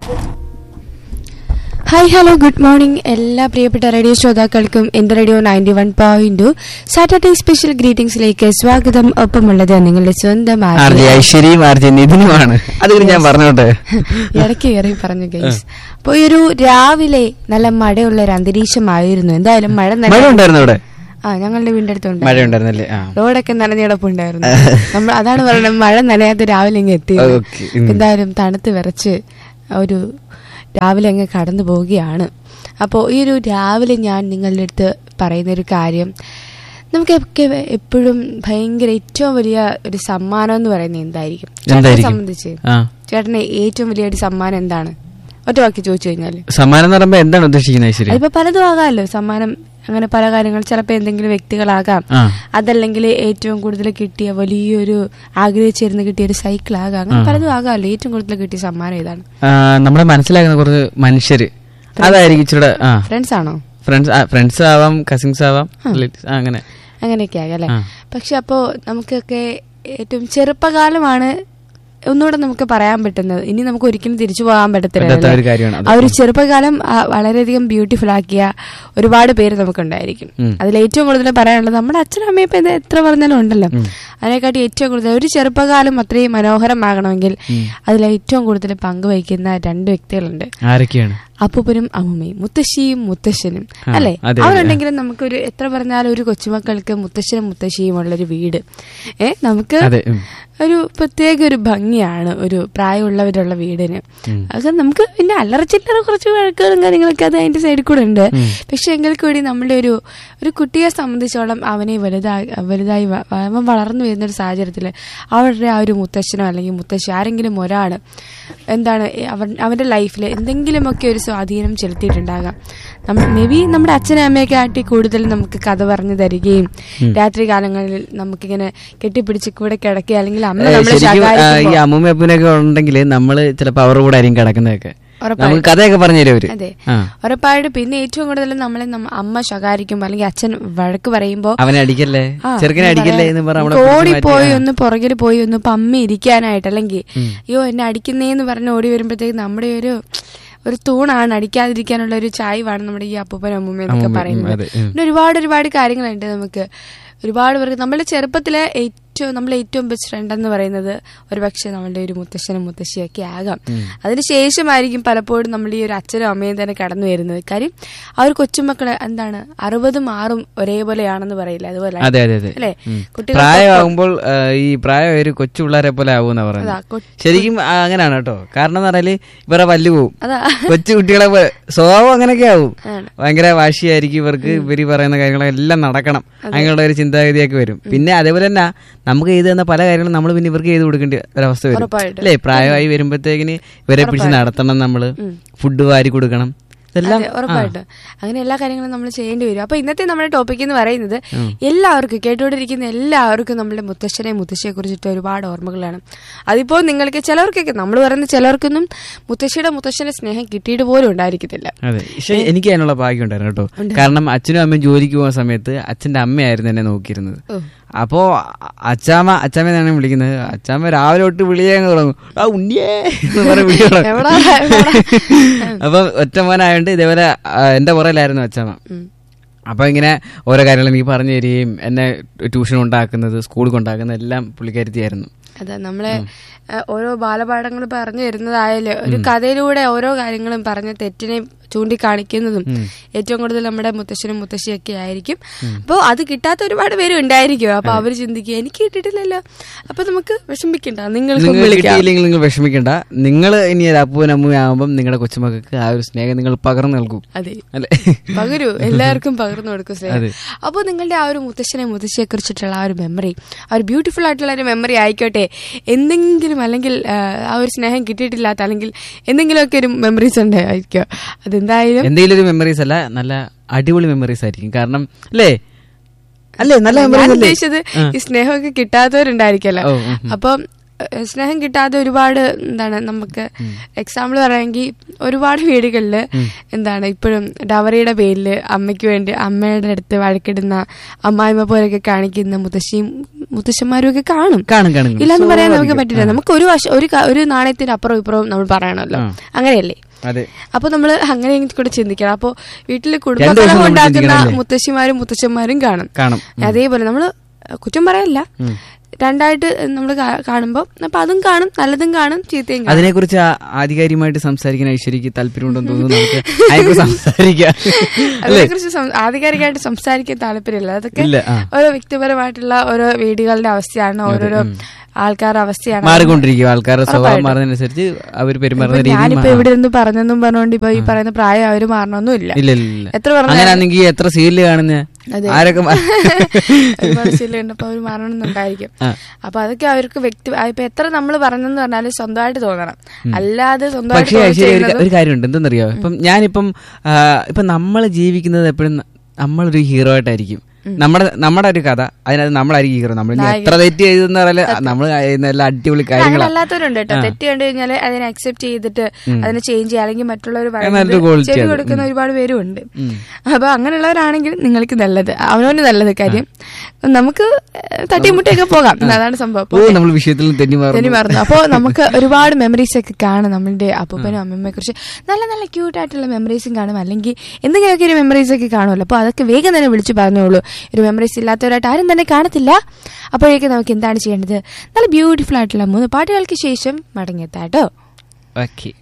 Hi hello good morning എല്ലാ പ്രിയപ്പെട്ട radio ശ്രോതാക്കൾക്കും എന്റെ radio ninety one point Saturday special ഗ്രീറ്റിംഗ്സിലേക്ക് സ്വാഗതം ഒപ്പമുള്ളത് നിങ്ങളുടെ സ്വന്തം ആർ ജെ ആര്യ. ഐശ്വര്യയും ആർ ജെ നിതിനുമാണ് അത് ഞാൻ പറഞ്ഞോട്ടെ ഇടയ്ക്ക് കയറി പറഞ്ഞു ഗൈസ് അപ്പൊ ഈ ഒരു രാവിലെ നല്ല മഴയുള്ള ഒരു അന്തരീക്ഷമായിരുന്നു എന്തായാലും മഴ മഴ നല്ല ഉണ്ടായിരുന്നു അവിടെ ആ ഞങ്ങളുടെ വീടിന്റെ അടുത്തുണ്ട് മഴ ഉണ്ടായിരുന്നല്ലേ ആ റോഡൊക്കെ നനഞ്ഞിടപ്പുണ്ടായിരുന്നു നമ്മൾ അതാണ് പറയുന്നത് മഴ നനയാതെ രാവിലെ ഇങ്ങ് എത്തി ഓക്കേ, ഉം. എന്തായാലും തണുത്ത് വിറച്ച് ഒരു രാവിലെ അങ്ങ് കടന്നു പോവുകയാണ് അപ്പോൾ ഈ ഒരു രാവിലെ ഞാൻ നിങ്ങളുടെ അടുത്ത് പറയുന്ന ഒരു കാര്യം നമുക്കൊക്കെ എപ്പോഴും ഭയങ്കര ഏറ്റവും വലിയ ഒരു സമ്മാനം എന്ന് പറയുന്നത് എന്തായിരിക്കും ചേട്ടനെ എന്തായിരിക്കും? സംബന്ധിച്ച് ആ ചേട്ടന് ഏറ്റവും വലിയ ഒരു സമ്മാനം എന്താണ് ഒറ്റ വാക്കി ചോദിച്ചു കഴിഞ്ഞാല് സമ്മാനം എന്ന് പറയുമ്പോ എന്താണ് ഉദ്ദേശിക്കുന്നത് ഐശ്വര്യ അതിപ്പോ പലതും ആകാമല്ലോ സമ്മാനം അങ്ങനെ പല കാര്യങ്ങൾ ചിലപ്പോൾ എന്തെങ്കിലും വ്യക്തികളാകാം ആ അതല്ലെങ്കിൽ ഏറ്റവും കൂടുതൽ കിട്ടിയ വലിയൊരു ആഗ്രഹിച്ചിരുന്ന് കിട്ടിയ ഒരു സൈക്കിൾ ആകാം അങ്ങനെ പലതും ആകാമല്ലോ ഏറ്റവും കൂടുതൽ കിട്ടിയ സമ്മാനം ഏതാണ് ആ, നമ്മളെ മനസ്സിലാക്കുന്ന കുറച്ച് മനുഷ്യര് അതായിരിക്കും ഇച്ചിരി ആ ഫ്രണ്ട്സ് ആണോ ഫ്രണ്ട്സ് ഫ്രണ്ട്സ് ആവാം കസിൻസ് ആവാം relatives, ആ, അങ്ങനെ അങ്ങനെയൊക്കെ ആകാം അല്ലെ ആ. പക്ഷെ അപ്പോ നമുക്കൊക്കെ ഏറ്റവും ചെറുപ്പകാലമാണ് ഒന്നുകൂടെ നമുക്ക് പറയാൻ പറ്റുന്നത് ഇനി നമുക്ക് ഒരിക്കലും തിരിച്ചു പോകാൻ പറ്റാത്ത പറ്റത്തില്ല ഒരു കാര്യമാണ് അത്. ആ ഒരു ചെറുപ്പകാലം ആ, വളരെയധികം ബ്യൂട്ടിഫുൾ ആക്കിയ ഒരുപാട് പേര് നമുക്കുണ്ടായിരിക്കും ഉം. അതിൽ ഏറ്റവും കൂടുതൽ പറയാനുള്ളത് നമ്മുടെ അച്ഛനും അമ്മയും ഇപ്പൊ ഇത് എത്ര പറഞ്ഞാലും ഉണ്ടല്ലോ അതിനെക്കാട്ടി ഏറ്റവും കൂടുതൽ ഒരു ചെറുപ്പകാലം അത്രയും മനോഹരമാകണമെങ്കിൽ അതിൽ ഏറ്റവും കൂടുതൽ പങ്കുവഹിക്കുന്ന രണ്ട് വ്യക്തികളുണ്ട് ആരൊക്കെയാണ് അപ്പൂപ്പനും അമ്മൂമ്മയും മുത്തശ്ശിയും മുത്തശ്ശനും ആ, അല്ലെ അതെ, അതെ. അവരുണ്ടെങ്കിലും നമുക്കൊരു എത്ര പറഞ്ഞാലും ഒരു കൊച്ചുമക്കൾക്ക് മുത്തശ്ശനും മുത്തശ്ശിയും ഉള്ളൊരു വീട് ഏ നമുക്ക് അതെ ഉം. ഒരു പ്രത്യേക ഒരു ഭംഗിയാണ് ഒരു പ്രായമുള്ളവരുള്ള വീടിന് ഉം. അത് നമുക്ക് പിന്നെ അല്ലറച്ചില്ലറ കുറച്ച് വഴക്കുകളും കാര്യങ്ങളൊക്കെ അത് അതിന്റെ സൈഡിൽ കൂടെ ഉണ്ട് പക്ഷെ എങ്കിൽ കൂടി നമ്മുടെ ഒരു ഒരു കുട്ടിയെ സംബന്ധിച്ചോളം അവനെ വലുതായി വലുതായി വ- അവൻ വളർന്നു വരുന്ന ഒരു സാഹചര്യത്തിൽ അവരുടെ ആ ഒരു മുത്തശ്ശനോ അല്ലെങ്കിൽ മുത്തശ്ശി ആരെങ്കിലും ഒരാൾ എന്താണ് അവൻ അവന്റെ ലൈഫിൽ എന്തെങ്കിലുമൊക്കെ ഒരു സ്വാധീനം ചെലുത്തിയിട്ടുണ്ടാകാം നമ്മൾ മേ ബി നമ്മുടെ അച്ഛനും അമ്മയൊക്കെ ആട്ടി കൂടുതൽ നമുക്ക് കഥ പറഞ്ഞു തരികയും രാത്രി കാലങ്ങളിൽ നമുക്കിങ്ങനെ കെട്ടിപ്പിടിച്ച് കൂടെ കിടക്കുക അല്ലെങ്കിൽ അമ്മ ഏ, നമ്മളെ ശരിക്കും ആ, ഈ ശകാരിക്കുമ്പോൾ- അമ്മൂമ്മ അപ്പനൊക്കെ ഉണ്ടെങ്കിൽ നമ്മള് ചിലപ്പോ അവരുടെ കൂടെ ആയിരിക്കും കിടക്കുന്നതൊക്കെ ഉറപ്പായിട്ടും. നമുക്ക് കഥയൊക്കെ പറഞ്ഞു തരും അവര് അതെ ആ ഉറപ്പായിട്ടും പിന്നെ ഏറ്റവും കൂടുതൽ നമ്മളെ നമ്മ- അമ്മ ശകാരിക്കുമ്പോൾ അല്ലെങ്കിൽ അച്ഛൻ വഴക്ക് പറയുമ്പോൾ അവനെ അടിക്കല്ലേ ആ, ചെറുക്കനെ എന്താ അടിക്കല്ലേ പറയാ, എന്ന് പറഞ്ഞ നമുക്ക് ഓടിപ്പോയി ഒന്ന് പുറകിൽ പോയി ഒന്ന് പമ്മി ഇരിക്കാനായിട്ട് അല്ലെങ്കിൽ അയ്യോ എന്നെ അടിക്കുന്നേന്ന് പറഞ്ഞ് ഓടി വരുമ്പോഴത്തേക്ക് നമ്മുടെ ഒരു ഒരു തൂണാണ് അടിക്കാതിരിക്കാനുള്ള ഒരു ചായ്വാണ് നമ്മുടെ ഈ അപ്പൂപ്പൻ അമ്മൂമ്മ എന്നൊക്കെ അമ്മൂമ്മ, പറയുന്നത് അതെ, ഉം. പിന്നെ ഒരുപാട് ഒരുപാട് കാര്യങ്ങളുണ്ട് നമുക്ക് ഒരുപാട് പേർക്ക് നമ്മുടെ ചെറുപ്പത്തിലെ ഏറ്റവും നമ്മളെ ഏറ്റവും ബെസ്റ്റ് ഫ്രണ്ട് എന്ന് പറയുന്നത് ഒരുപക്ഷെ നമ്മളുടെ ഒരു മുത്തശ്ശനും മുത്തശ്ശിയൊക്കെ ആകാം അതിനുശേഷമായിരിക്കും പലപ്പോഴും നമ്മൾ ഈ ഒരു അച്ഛനും അമ്മയും തന്നെ കടന്നു വരുന്നത് കാര്യം ആ ഒരു കൊച്ചുമക്കളെ എന്താണ് അറുപതും ആറും ഒരേപോലെയാണെന്ന് പറയില്ല അതുപോലെ അതെ അതെ അതെ അല്ലേ ഉം. കുട്ടികൾ പ്രായമാകുമ്പോൾ ആ, ഈ പ്രായം ഒരു കൊച്ചു പിള്ളേരെ പോലെ ആവുമെന്നാ അതാ, പറയുന്നത് കൊ- ശരിക്കും ആ, അങ്ങനെയാണ് കേട്ടോ കാരണം എന്ന് പറഞ്ഞാല് ഇവരെ പല്ല് പോവും അതാ കൊച്ചു കുട്ടികളെ പോലെ സ്വഭാവം അങ്ങനെയൊക്കെ ആവും ആണ്. ഭയങ്കര വാശിയായിരിക്കും ഇവർക്ക് ഇവര് പറയുന്ന കാര്യങ്ങളെല്ലാം നടക്കണം അങ്ങനെയുള്ള ഒരു ചിന്താഗതിയൊക്കെ വരും പിന്നെ അതേപോലെ തന്നെ നമുക്ക് ചെയ്തു തന്ന പല കാര്യങ്ങളും നമ്മൾ പിന്നെ ഇവർക്ക് ചെയ്ത് കൊടുക്കേണ്ട ഒരവസ്ഥ വരും ഉറപ്പായിട്ടും. അല്ലേ പ്രായമായി വരുമ്പോഴത്തേക്കിന് ഇവരെ പിടിച്ച് നടത്തണം നമ്മള് ഫുഡ് വാരി കൊടുക്കണം ഇതെല്ലാം അതെ, ഉറപ്പായിട്ടും അങ്ങനെ എല്ലാ കാര്യങ്ങളും നമ്മൾ ചെയ്യേണ്ടി വരും അപ്പൊ ഇന്നത്തെ നമ്മുടെ ടോപ്പിക് എന്ന് പറയുന്നത് എല്ലാവർക്കും കേട്ടുകൊണ്ടിരിക്കുന്ന എല്ലാവർക്കും നമ്മുടെ മുത്തശ്ശനെ മുത്തശ്ശിയെ കുറിച്ചിട്ട് ഒരുപാട് ഓർമ്മകളാണ് അതിപ്പോ നിങ്ങൾക്ക് ചിലവർക്കൊക്കെ നമ്മൾ പറയുന്ന ചിലർക്കൊന്നും മുത്തശ്ശിയുടെ മുത്തശ്ശന്റെ സ്നേഹം കിട്ടിയിട്ട് പോലും ഉണ്ടായിരിക്കത്തില്ല അതെ പക്ഷെ എനിക്ക് അതിനുള്ള ഭാഗ്യം ഉണ്ടായിരുന്നു കേട്ടോ കാരണം അച്ഛനും അമ്മയും ജോലിക്ക് പോകുന്ന സമയത്ത് അച്ഛന്റെ അമ്മയായിരുന്നു എന്നെ നോക്കിയിരുന്നത് ഓ. അപ്പോ അ- അച്ചാമ്മ അച്ചാമ്മ വിളിക്കുന്നത് അച്ചാമ്മ രാവിലെ തൊട്ട് വിളിയാൻ തുടങ്ങും ആ ഉണ്ണിയേ എന്ന് പറഞ്ഞ് വിളി തുടങ്ങും. എവിടാ, എവിടാ? അപ്പൊ ഒറ്റ മോനായോണ്ട് ഇതേപോലെ ആ, എന്റെ പുറയിലായിരുന്നു അച്ചാമ്മ അപ്പൊ ഇങ്ങനെ ഓരോ കാര്യങ്ങൾ എനിക്ക് പറഞ്ഞു തരികയും എന്നെ ട്യൂഷൻ ഉണ്ടാക്കുന്നത് സ്കൂളിൽ കൊണ്ടാക്കുന്നത് എല്ലാം പുള്ളിക്കാരുത്തിയായിരുന്നു അതെ നമ്മളെ ഏഹ്, ഓരോ ബാലപാഠങ്ങൾ പറഞ്ഞു തരുന്നതായാലും ഒരു കഥയിലൂടെ ഓരോ കാര്യങ്ങളും പറഞ്ഞ തെറ്റിനെ ചൂണ്ടിക്കാണിക്കുന്നതും ഏറ്റവും കൂടുതൽ നമ്മുടെ മുത്തശ്ശനും മുത്തശ്ശിയൊക്കെ ആയിരിക്കും അപ്പോൾ അത് കിട്ടാത്ത ഒരുപാട് പേരും ഉണ്ടായിരിക്കും അപ്പൊ അവര് ചിന്തിക്കുക എനിക്ക് കിട്ടിയിട്ടില്ലല്ലോ അപ്പൊ നമുക്ക് വിഷമിക്കണ്ട നിങ്ങൾക്ക് നിങ്ങൾ വിളിക്കാം കിട്ടിയില്ലെങ്കിൽ നിങ്ങൾ വിഷമിക്കണ്ട നിങ്ങൾ ഇനി ഒരു അപ്പൂനും അമ്മയാകുമ്പോൾ നിങ്ങളുടെ കൊച്ചുമക്കൾക്ക് ആ ഒരു സ്നേഹം നിങ്ങൾ പകർന്നു നൽകും അതെ അല്ലെ പകരൂ എല്ലാവർക്കും പകർന്നു കൊടുക്കും സ്നേഹം അതെ. അപ്പോൾ നിങ്ങളുടെ ആ ഒരു മുത്തശ്ശനെ മുത്തശ്ശിയെ കുറിച്ചിട്ടുള്ള ആ ഒരു മെമ്മറി ആ ഒരു ബ്യൂട്ടിഫുൾ ആയിട്ടുള്ള ഒരു മെമ്മറി ആയിക്കോട്ടെ എന്തെങ്കിലും അല്ലെങ്കിൽ ആ, ആ ഒരു സ്നേഹം കിട്ടിയിട്ടില്ലാത്ത അല്ലെങ്കിൽ എന്തെങ്കിലുമൊക്കെ ഒരു മെമ്മറീസ് ഉണ്ടായിരിക്കും അതെന്തായാലും എന്തെങ്കിലും ഒരു മെമ്മറീസ് അല്ല നല്ല അടിപൊളി മെമ്മറീസ് ആയിരിക്കും കാരണം അല്ലേ അല്ലേ നല്ല ഞാൻ മെമ്മറീസ് അല്ലേ ഉദ്ദേശിച്ചത് ഈ സ്നേഹമൊക്കെ കിട്ടാത്തവരുണ്ടായിരിക്കല്ലോ ഓ, ഉം, ഉം. അപ്പം ഏഹ്, സ്നേഹം കിട്ടാതെ ഒരുപാട് എന്താണ് നമുക്ക് എക്സാമ്പിൾ പറയുമെങ്കിൽ ഒരുപാട് വീടുകളിൽ എന്താണ് ഇപ്പോഴും ഡവറിയുടെ പേരിൽ അമ്മയ്ക്ക് വേണ്ടി അമ്മയുടെ അടുത്ത് വഴക്കിടുന്ന അമ്മായിമ്മ പോലെയൊക്കെ കാണിക്കുന്ന മുത്തശ്ശിയും മുത്തശ്ശന്മാരും ഒക്കെ കാണും കാണും കാണും ഇല്ലാന്ന് പറയാൻ നമുക്ക് പറ്റില്ല നമുക്ക് ഒരു വശം ഒരു ക- ഒരു നാണയത്തിന് അപ്പുറം ഇപ്പുറവും നമ്മൾ പറയണമല്ലോ അങ്ങനെയല്ലേ അതെ അപ്പൊ നമ്മള് അങ്ങനെ കൂടെ ചിന്തിക്കണം അപ്പൊ വീട്ടില് വശം കുടുംബകലഹം നമ്മൾ ഉണ്ടാക്കുന്ന ചിന്തിക്കണമല്ലേ? മുത്തശ്ശിമാരും മുത്തശ്ശന്മാരും കാണും കാണും അതേപോലെ നമ്മള് കുറ്റം പറയല്ല രണ്ടായിട്ട് നമ്മൾ കാണുമ്പോ അപ്പൊ അതും കാണും നല്ലതും കാണും ചീത്തയും കാണും അതിനെക്കുറിച്ച് ആ- ആധികാരികമായിട്ട് സംസാരിക്കാൻ ഐശ്വര്യക്ക് താല്പര്യമുണ്ടെന്ന് തോന്നുന്നു നമുക്ക് അതിനെക്കുറിച്ച് സംസാരിക്കാം അല്ലേ അതിനെക്കുറിച്ച് സം- ആധികാരികമായിട്ട് സംസാരിക്കാൻ താല്പര്യമില്ല അതൊക്കെ ഇല്ല ആ ഓരോ വ്യക്തിപരമായിട്ടുള്ള ഓരോ വീടുകളുടെ അവസ്ഥയാണ് ഓരോരോ ആൾക്കാരുടെ അവസ്ഥയാണ് മാറിക്കൊണ്ടിരിക്കും ആൾക്കാരുടെ സ്വഭാവം മാറുന്നതിനനുസരിച്ച് അവർ പെരുമാറുന്ന ഇപ്പൊ രീതി ഞാനിപ്പോ മാ- ഇവിടെ നിന്ന് പറഞ്ഞെന്നും പറഞ്ഞുകൊണ്ട് ഇപ്പൊ ഈ പറയുന്ന പ്രായം അവര് മാറണമെന്നും ഇല്ല ഇല്ല ഇല്ല ഇല്ല എത്ര പറഞ്ഞാലും- അങ്ങനെയാണെങ്കിൽ എത്ര സീരിയല് കാണുന്ന അതെ. ആരൊക്കെ മാ- ഒരുപാട് ശീലമുണ്ട് അപ്പൊ അവർ മാറണമെന്നുണ്ടായിരിക്കും ആ. അപ്പൊ അതൊക്കെ അവർക്ക് വ്യക്തി ആ, ഇപ്പൊ എത്ര നമ്മൾ പറഞ്ഞെന്ന് പറഞ്ഞാലും സ്വന്തമായിട്ട് തോന്നണം അല്ലാതെ സ്വന്തമായിട്ട് പക്ഷേ തോന്നി ശരി ഒരു ചെയ്യുന്നത് ഒരു കാര്യമുണ്ട് എന്തെന്നറിയോ ഇപ്പം ഞാനിപ്പം ആ, ഇപ്പം നമ്മൾ ജീവിക്കുന്നത് എപ്പോഴും നമ്മളൊരു ഹീറോ ആയിട്ടായിരിക്കും നമ്മുടെ നമ്മുടെ ഒരു കഥ അതിനകത്ത് നമ്മളായിരിക്കും ഹീറോ നമ്മൾ ഇനി എത്ര തെറ്റ് ചെയ്തെന്ന് പറഞ്ഞാൽ നമ്മൾ എല്ലാം അടിപൊളി കാര്യങ്ങളാണ് അല്ലാത്തവരുണ്ട് കേട്ടോ തെറ്റ് കണ്ടു കഴിഞ്ഞാൽ അതിനെ അക്സെപ്റ്റ് ചെയ്തിട്ട് അതിനെ ചേഞ്ച് ചെയ്യുക അല്ലെങ്കിൽ മറ്റുള്ളവർ നല്ലൊരു quality ചെവി അത്. കൊടുക്കുന്ന ഒരുപാട് പേരും ഉണ്ട് അപ്പൊ അങ്ങനെയുള്ളവരാണെങ്കിൽ നിങ്ങൾക്ക് നല്ലത് അവനവന് നല്ലത് കാര്യം നമുക്ക് തട്ടിമുട്ടിയൊക്കെ പോകാം അതാണ് സംഭവം ഓ നമ്മൾ വിഷയത്തിൽ നിന്ന് തെന്നി മാറുന്നു ഇനി മറന്നു അപ്പോൾ നമുക്ക് ഒരുപാട് മെമ്മറീസ് ഒക്കെ കാണും നമ്മളുടെ അപ്പൂപ്പനും അമ്മമ്മയെ കുറിച്ച് നല്ല നല്ല ക്യൂട്ട് ആയിട്ടുള്ള മെമ്മറീസും കാണും അല്ലെങ്കിൽ എന്തെങ്കിലുമൊക്കെ ഒരു മെമ്മറീസ് ഒക്കെ കാണുമല്ലോ അപ്പോൾ അതൊക്കെ വേഗം തന്നെ വിളിച്ചു പറഞ്ഞോളൂ ഒരു മെമ്മറീസ് ഇല്ലാത്തവരായിട്ട് ആരും തന്നെ കാണത്തില്ല അപ്പോഴേക്കും നമുക്ക് എന്താണ് ചെയ്യേണ്ടത് നല്ല ബ്യൂട്ടിഫുൾ ആയിട്ടുള്ള മൂന്ന് പാട്ടുകൾക്ക് ശേഷം മടങ്ങിയെത്താട്ടോ ഓക്കെ